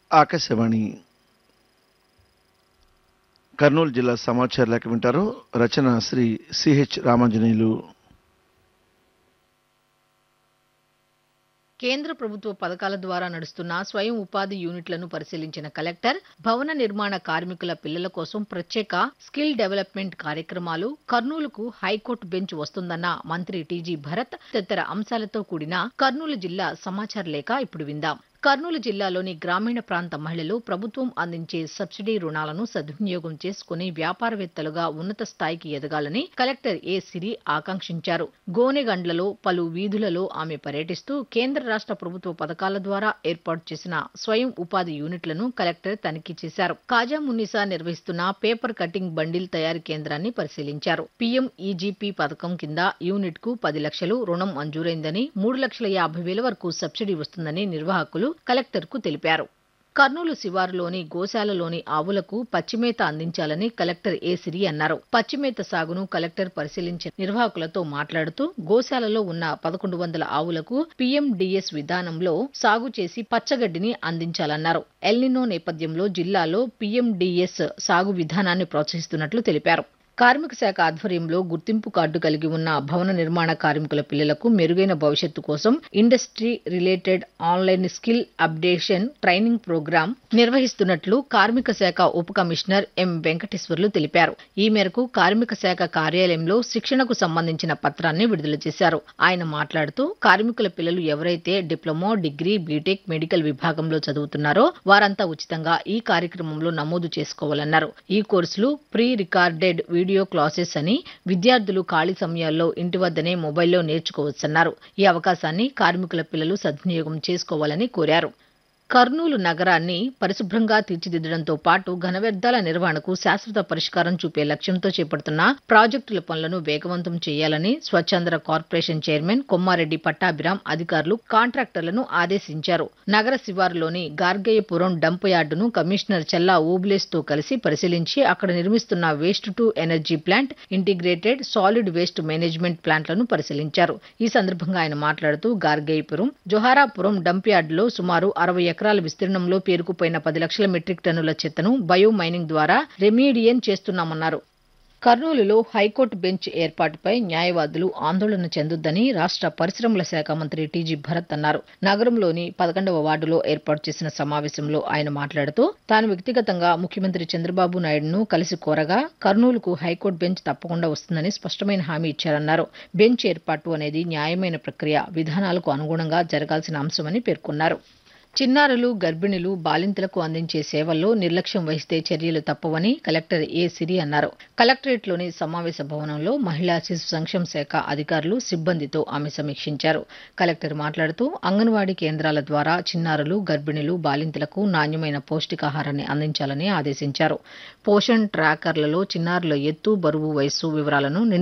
ఆకాశవాణి కర్నూలు జిల్లా సమాచార లేఖ వింటారు రచన శ్రీ సిహెచ్ రామాంజనేయులు కేంద్ర ప్రభుత్వ పథకాల ద్వారా నడుస్తున్న స్వయం ఉపాధి యూనిట్లను పరిశీలించిన కలెక్టర్ భవన నిర్మాణ కార్మికుల పిల్లల కోసం ప్రత్యేక స్కిల్ డెవలప్మెంట్ కార్యక్రమాలు కర్నూలుకు హైకోర్టు బెంచ్ వస్తుందన్న మంత్రి టీజీ భరత్ తదితర అంశాలతో కూడిన కర్నూలు జిల్లా సమాచార లేఖ ఇప్పుడు విందాం కర్నూలు జిల్లాలోని గ్రామీణ ప్రాంత మహిళలు ప్రభుత్వం అందించే సబ్సిడీ రుణాలను సద్వినియోగం చేసుకుని వ్యాపారవేత్తలుగా ఉన్నత స్థాయికి ఎదగాలని కలెక్టర్ ఏ సిరి ఆకాంక్షించారు గోనెగండ్లలో పలు వీధులలో ఆమె పర్యటిస్తూ కేంద్ర రాష్ట్ర ప్రభుత్వ పథకాల ద్వారా ఏర్పాటు చేసిన స్వయం ఉపాధి యూనిట్లను కలెక్టర్ తనిఖీ చేశారు కాజా మున్నిసా నిర్వహిస్తున్న పేపర్ కటింగ్ బండిల్ తయారీ కేంద్రాన్ని పరిశీలించారు పీఎం ఈజీపీ పథకం కింద యూనిట్ కు పది లక్షలు రుణం మంజూరైందని మూడు లక్షల యాభై వేల వరకు సబ్సిడీ వస్తుందని నిర్వాహకులు కలెక్టర్కు తెలిపారు కర్నూలు శివారులోని గోశాలలోని ఆవులకు పచ్చిమేత అందించాలని కలెక్టర్ ఏ సిరి అన్నారు పచ్చిమేత సాగును కలెక్టర్ పరిశీలించిన నిర్వాహకులతో మాట్లాడుతూ గోశాలలో ఉన్న పదకొండు వందల ఆవులకు పీఎండీఎస్ విధానంలో సాగు చేసి పచ్చగడ్డిని అందించాలన్నారు ఎల్నినో నేపథ్యంలో జిల్లాలో పీఎండీఎస్ సాగు విధానాన్ని ప్రోత్సహిస్తున్నట్లు తెలిపారు కార్మిక శాఖ ఆధ్వర్యంలో గుర్తింపు కార్డు కలిగి ఉన్న భవన నిర్మాణ కార్మికుల పిల్లలకు మెరుగైన భవిష్యత్తు కోసం industry related online skill updation training program నిర్వహిస్తున్నట్లు కార్మిక శాఖ ఉప కమిషనర్ ఎం వెంకటేశ్వర్లు తెలిపారు ఈ మేరకు కార్మిక శాఖ కార్యాలయంలో శిక్షణకు సంబంధించిన పత్రాన్ని విడుదల చేశారు ఆయన మాట్లాడుతూ కార్మికుల పిల్లలు ఎవరైతే డిప్లొమా డిగ్రీ బీటెక్ మెడికల్ విభాగంలో చదువుతున్నారో వారంతా ఉచితంగా ఈ కార్యక్రమంలో నమోదు చేసుకోవాలన్నారు ఈ కోర్సులు ప్రీ రికార్డెడ్ వీడియో క్లాసెస్ అని విద్యార్థులు ఖాళీ సమయాల్లో ఇంటి వద్దనే మొబైల్లో నేర్చుకోవచ్చన్నారు ఈ అవకాశాన్ని కార్మికుల పిల్లలు సద్వినియోగం చేసుకోవాలని కోరారు కర్నూలు నగరాన్ని పరిశుభ్రంగా తీర్చిదిద్దడంతో పాటు ఘన వ్యర్థాల నిర్వహణకు శాశ్వత పరిష్కారం చూపే లక్ష్యంతో చేపడుతున్న ప్రాజెక్టుల పనులను వేగవంతం చేయాలని స్వచ్ఛంద్ర కార్పొరేషన్ చైర్మన్ కొమ్మారెడ్డి పట్టాభిరాం అధికారులు కాంట్రాక్టర్లను ఆదేశించారు నగర శివారులోని గార్గయ్యపురం డంప్ యార్డును కమిషనర్ చల్లా ఓబులేస్ తో కలిసి పరిశీలించి అక్కడ నిర్మిస్తున్న waste to energy plant integrated solid waste management ప్లాంట్లను పరిశీలించారు ఈ సందర్భంగా ఆయన మాట్లాడుతూ గార్గయ్యపురం జొహారాపురం డంప్ యార్డులో సుమారు అరవై ఎకరాల విస్తీర్ణంలో పేరుకుపోయిన పది లక్షల మెట్రిక్ టన్నుల చెత్తను బయో మైనింగ్ ద్వారా రెమీడియన్ చేస్తున్నామన్నారు కర్నూలులో హైకోర్టు బెంచ్ ఏర్పాటుపై న్యాయవాదులు ఆందోళన చెందొద్దని రాష్ట్ర పరిశ్రమల శాఖ మంత్రి టీజీ భరత్ అన్నారు నగరంలోని పదకొండవ వార్డులో ఏర్పాటు చేసిన సమావేశంలో ఆయన మాట్లాడుతూ తాను వ్యక్తిగతంగా ముఖ్యమంత్రి చంద్రబాబు నాయుడును కలిసి కోరగా కర్నూలుకు హైకోర్టు బెంచ్ తప్పకుండా వస్తుందని స్పష్టమైన హామీ ఇచ్చారన్నారు బెంచ్ ఏర్పాటు అనేది న్యాయమైన ప్రక్రియ విధానాలకు అనుగుణంగా జరగాల్సిన అంశమని పేర్కొన్నారు చిన్నారులు గర్భిణులు బాలింతలకు అందించే సేవల్లో నిర్లక్ష్యం వహిస్తే చర్యలు తప్పవని కలెక్టర్ ఏ సిరి అన్నారు కలెక్టరేట్లోని సమావేశ భవనంలో మహిళా శిశు సంక్షేమ శాఖ అధికారులు సిబ్బందితో ఆమె సమీక్షించారు కలెక్టర్ మాట్లాడుతూ అంగన్వాడీ కేంద్రాల ద్వారా చిన్నారులు గర్భిణులు బాలింతలకు నాణ్యమైన పౌష్టికాహారాన్ని అందించాలని ఆదేశించారు పోషణ్ ట్రాకర్లలో చిన్నారుల ఎత్తు బరువు వయస్సు వివరాలను